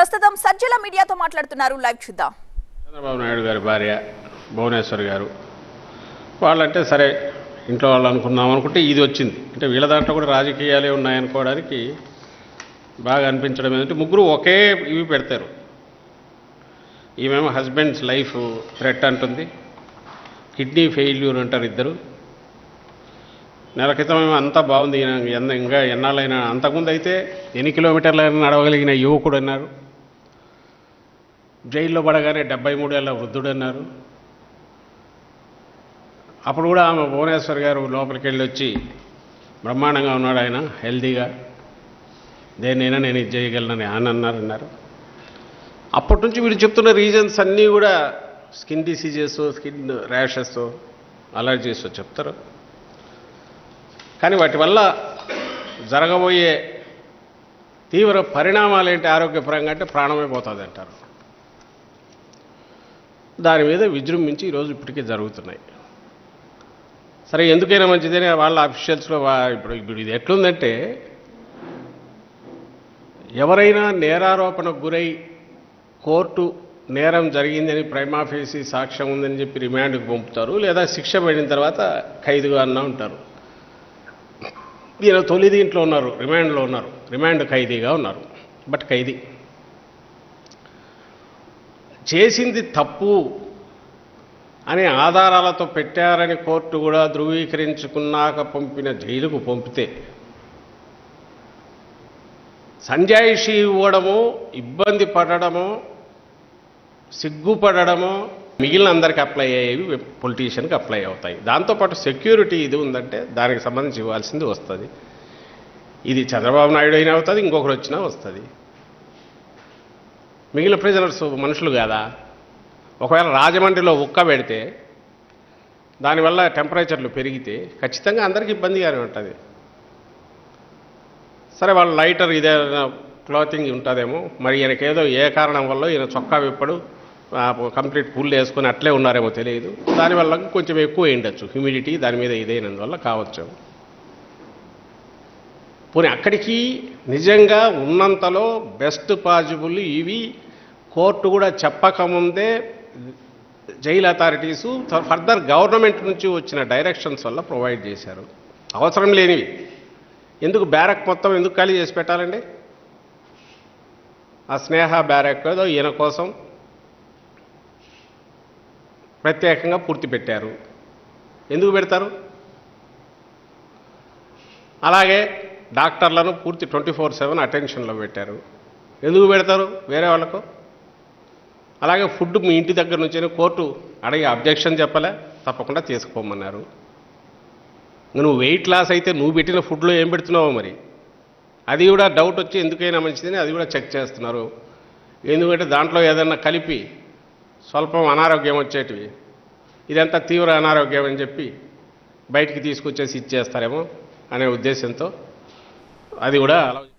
ప్రస్తుతం సజ్జల మీడియాతో మాట్లాడుతున్నారు లైవ్ చూద్దాం చంద్రబాబు నాయుడు గారి భార్య భువనేశ్వర్ గారు వాళ్ళంటే సరే ఇంట్లో వాళ్ళు అనుకున్నాం అనుకుంటే ఇది వచ్చింది అంటే వీళ్ళ దాంట్లో కూడా రాజకీయాలే ఉన్నాయనుకోవడానికి బాగా అనిపించడం ఏంటంటే ముగ్గురు ఒకే ఇవి పెడతారు ఈమెమో హస్బెండ్స్ లైఫ్ థ్రెట్ అంటుంది కిడ్నీ ఫెయిల్యూర్ అంటారు ఇద్దరు నెల క్రితం ఏమో అంతా బాగుంది ఈయన ఎన్న ఇంకా ఎన్నాళ్ళైనా అంతకుముందు అయితే ఎన్ని కిలోమీటర్లైనా నడవగలిగిన యువకుడు అన్నారు జైల్లో పడగానే డెబ్బై మూడేళ్ల వృద్ధుడు అన్నారు అప్పుడు కూడా ఆమె భువనేశ్వర్ గారు లోపలికి వెళ్ళి వచ్చి బ్రహ్మాండంగా ఉన్నాడు ఆయన హెల్దీగా దేన్నైనా నేను ఇది చేయగలనని ఆయన అన్నారు అన్నారు అప్పటి నుంచి వీళ్ళు చెప్తున్న రీజన్స్ అన్నీ కూడా skin diseases skin rashes allergies చెప్తారు కానీ వాటి వల్ల జరగబోయే తీవ్ర పరిణామాలు ఏంటి ఆరోగ్యపరంగా అంటే ప్రాణమే పోతుంది అంటారు దాని మీద విజృంభించి ఈరోజు ఇప్పటికే జరుగుతున్నాయి సరే ఎందుకైనా మంచిదని వాళ్ళ అఫీషియల్స్లో ఇప్పుడు ఇప్పుడు ఇది ఎట్లుందంటే ఎవరైనా నేరారోపణకు గురై కోర్టు నేరం జరిగిందని ప్రైమాఫేసి సాక్ష్యం ఉందని చెప్పి రిమాండ్కి పంపుతారు లేదా శిక్ష పడిన తర్వాత ఖైదుగా అన్నా ఉంటారు ఈయన తొలి దీంట్లో ఉన్నారు రిమాండ్లో ఉన్నారు రిమాండ్ ఖైదీగా ఉన్నారు బట్ ఖైదీ చేసింది తప్పు అనే ఆధారాలతో పెట్టారని కోర్టు కూడా ధృవీకరించుకున్నాక పంపిన జైలుకు పంపితే సంజాయిషి ఇవ్వడము ఇబ్బంది పడడము సిగ్గుపడడము మిగిలిన అందరికి అప్లై అయ్యేవి పొలిటీషియన్కి అప్లై అవుతాయి దాంతోపాటు సెక్యూరిటీ ఇది ఉందంటే దానికి సంబంధించి ఇవ్వాల్సింది వస్తుంది ఇది చంద్రబాబు నాయుడు అయినా అవుతుంది ఇంకొకరు వచ్చినా వస్తుంది మిగిలిన ప్రిజనర్స్ మనుషులు కాదా ఒకవేళ రాజమండ్రిలో ఉక్క పెడితే దానివల్ల టెంపరేచర్లు పెరిగితే ఖచ్చితంగా అందరికీ ఇబ్బందిగానే ఉంటుంది సరే వాళ్ళ లైటర్ ఇదేదైనా క్లాతింగ్ ఉంటుందేమో మరి ఈయనకేదో ఏ కారణం వల్ల ఈయన చొక్కా విప్పడు కంప్లీట్ పుల్ వేసుకొని అట్లే ఉన్నారేమో తెలియదు దానివల్ల కొంచెం ఎక్కువ ఉండొచ్చు హ్యూమిడిటీ దాని మీద ఇదైనందువల్ల కావచ్చు పోనీ అక్కడికి నిజంగా ఉన్నంతలో బెస్ట్ పాజిబుల్ ఇవి కోర్టు కూడా చెప్పకముందే జైలు అథారిటీసు ఫర్దర్ గవర్నమెంట్ నుంచి వచ్చిన డైరెక్షన్స్ వల్ల ప్రొవైడ్ చేశారు అవసరం లేనివి ఎందుకు బ్యారక్ మొత్తం ఎందుకు ఖాళీ చేసి పెట్టాలండి ఆ స్నేహ బ్యారక్ ఏదో ఈయన కోసం ప్రత్యేకంగా పూర్తి పెట్టారు ఎందుకు పెడతారు అలాగే డాక్టర్లను పూర్తి ట్వంటీ ఫోర్ సెవెన్ అటెన్షన్లో పెట్టారు ఎందుకు పెడతారు వేరే వాళ్ళకు అలాగే ఫుడ్ మీ ఇంటి దగ్గర నుంచి కోర్టు అడిగి అబ్జెక్షన్ చెప్పలే తప్పకుండా తీసుకుపోమన్నారు నువ్వు వెయిట్ లాస్ అయితే నువ్వు పెట్టిన ఫుడ్లో ఏం పెడుతున్నావో మరి అది కూడా డౌట్ వచ్చి ఎందుకైనా మంచిదని అది కూడా చెక్ చేస్తున్నారు ఎందుకంటే దాంట్లో ఏదన్నా కలిపి స్వల్పం అనారోగ్యం వచ్చేటివి ఇదంతా తీవ్ర అనారోగ్యం అని చెప్పి బయటికి తీసుకొచ్చేసి ఇచ్చేస్తారేమో అనే ఉద్దేశంతో అది కూడా అలా